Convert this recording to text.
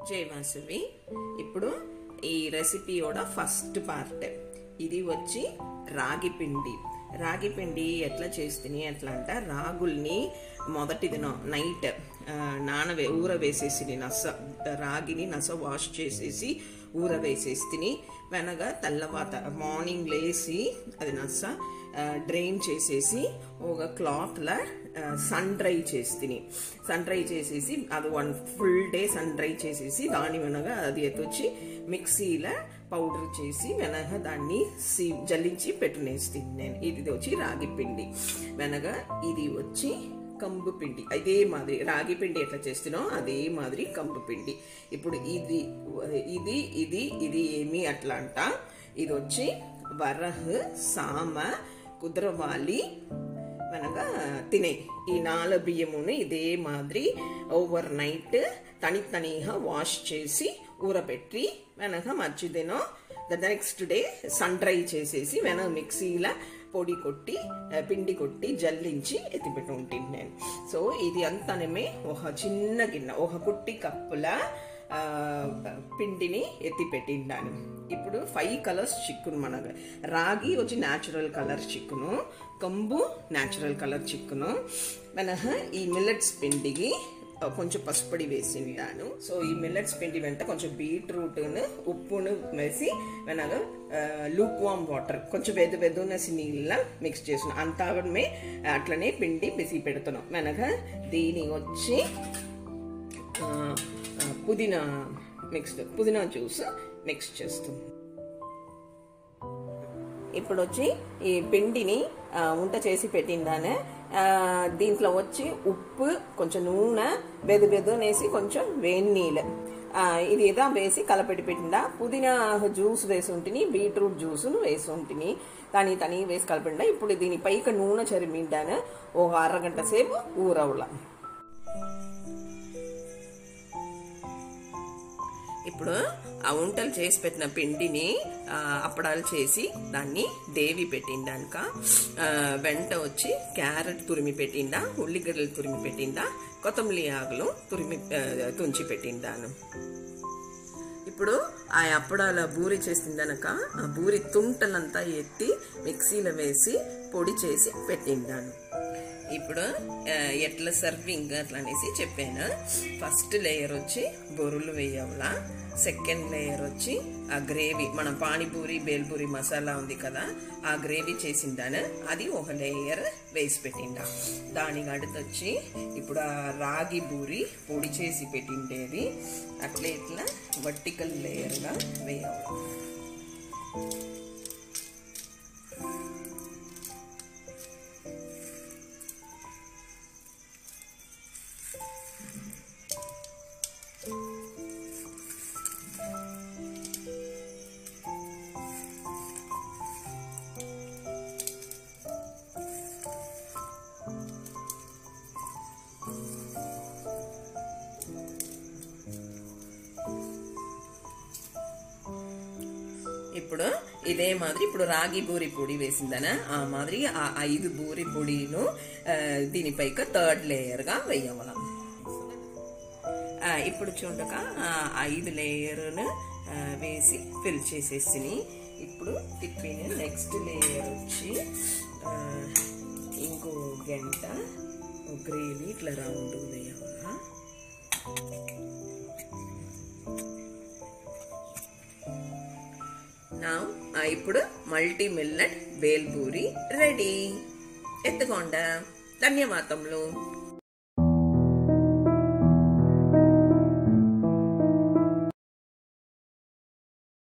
జై వాసువి ఇప్పుడు ఈ రెసిపీయోட ఫస్ట్ పార్ట్ ఇది వచ్చి రాగి పిండి రాగి పిండి ఎట్లా చేస్తుంది ఎట్లా అంటే రాగుల్ని మొదటి దినం నైట్ నానవే ఊర వేసేసి నస రాగిని నస వాష్ చేసేసి ఊర వేసేసి తిని వెనగా తెల్లవాత మార్నింగ్ లేసి అది నస డ్రైన్ చేసేసి ఒక క్లాత్లో సన్ డ్రై చేసి సన్ డ్రై చేసేసి అది one full day sun dry చేసేసి దాని వెనగా అది ఎత్తొచ్చి మిక్సీలో పౌడర్ చేసి వెనక దాన్ని సీ జల్లించి పెట్టునేస్తుంది నేను ఇది వచ్చి రాగి పిండి వెనగా ఇది వచ్చి కంబు పిండి అదే మాదిరి రాగి పిండి ఎట్లా చేస్తున్నావు అదే మాదిరి కంబు పిండి ఇప్పుడు ఇది ఇది ఇది ఇది ఏమి అట్లా అంట ఇది వచ్చి వరహ్ సామ కుదరవాలి అనగా తినే ఈ నాలుగు బియ్యమును ఇదే మాదిరి ఓవర్ నైట్ తనితనిగా వాష్ చేసి ఊరపెట్టి వెనక మర్చిదినో the next day sun dry చేసేసి వెనక మిక్సీలో పొడి కొట్టి పిండి కొట్టి జల్లించి ఎత్తిపెట్టి ఉంటుంది నేను సో ఇది అంతనమే ఒక చిన్న గిన్నె ఒక కుట్టి కప్పుల పిండిని ఎత్తి పెట్టిండాను ఇప్పుడు ఫైవ్ కలర్స్ చిక్కును మనకు రాగి వచ్చి న్యాచురల్ కలర్ చిక్కును కంబు న్యాచురల్ కలర్ చిక్కును మన ఈ మిల్లెట్స్ పిండికి కొంచెం పసుపొడి వేసిండాను సో ఈ మిల్లెట్స్ పిండి వెంట కొంచెం బీట్రూట్ను ఉప్పును వేసి వెనక లూక్ వామ్ వాటర్ కొంచెం వెద వెదునసి నీళ్ళ మిక్స్ చేసిన అంతామే అట్లనే పిండి పిసి పెడుతున్నాం వెనక దీని వచ్చి పుదీనా మిక్స్ పుదీనా జ్యూస్ మిక్స్ చేస్తాం ఇప్పుడు వచ్చి ఈ పిండిని ఉంట చేసి పెట్టిందానే దీంట్లో వచ్చి ఉప్పు కొంచెం నూనె బెదు బెదునేసి కొంచెం వేడి నీళ్ళు ఇది ఏదో వేసి కలపెట్టి పెట్టిందా పుదీనా జ్యూస్ వేసి ఉంటుంది బీట్రూట్ జ్యూస్ను వేసి ఉంటుంది తని తని వేసి కలిపిండా ఇప్పుడు దీని పైకి నూనె చరిమిండాను ఒక అరగంట సేపు ఊరవుల ఇప్పుడు ఆ వంటలు చేసి పెట్టిన పిండిని అప్పడాలు చేసి దాన్ని దేవి పెట్టిండాక వెంట వచ్చి క్యారెట్ తురిమి పెట్టిందా ఉల్లిగడ్డలు తురిమి పెట్టిందా కొత్తమల్లి ఆకులు తురిమి తుంచి పెట్టిందాను ఇప్పుడు ఆ అప్పడాల బూరి చేసిందనక ఆ బూరి తుంటలంతా ఎత్తి మిక్సీలో వేసి పొడి చేసి పెట్టిందాను ఇప్పుడు ఎట్లా సర్వింగ్ అట్లా అనేసి చెప్పాను ఫస్ట్ లేయర్ వచ్చి బొరులు వేయవలా సెకండ్ లేయర్ వచ్చి ఆ గ్రేవీ మన పానీపూరి బేల్పూరి మసాలా ఉంది కదా ఆ గ్రేవీ చేసిందాను అది ఒక లేయర్ వేసి పెట్టిండా దానికి அடுతొచ్చి ఇప్పుడు ఆ రాగి బూరి పొడి చేసి పెట్టిండేది అట్లా ఇట్లా వర్టికల్ లేయర్గా వేయాలి ఇప్పుడు ఇదే మాదిరి ఇప్పుడు రాగి బూరి పొడి వేసిందన ఆ మాదిరి ఆ ఐదు బూరి పొడిను దీనిపైక థర్డ్ లేయర్ గా వేయవల ఇప్పుడు చూడక ఐదు లేయర్ను వేసి ఫిల్ చేసేసి ఇప్పుడు తిప్పిన నెక్స్ట్ లేయర్ వచ్చి ఇంకో గంట గ్రేవీ ఇట్లా రౌండ్ వేయవల నా ఇప్పుడు మల్టీ మిల్లెట్ బేల్పూరి రెడీ ఎత్తుకోండా ధన్యవాదములు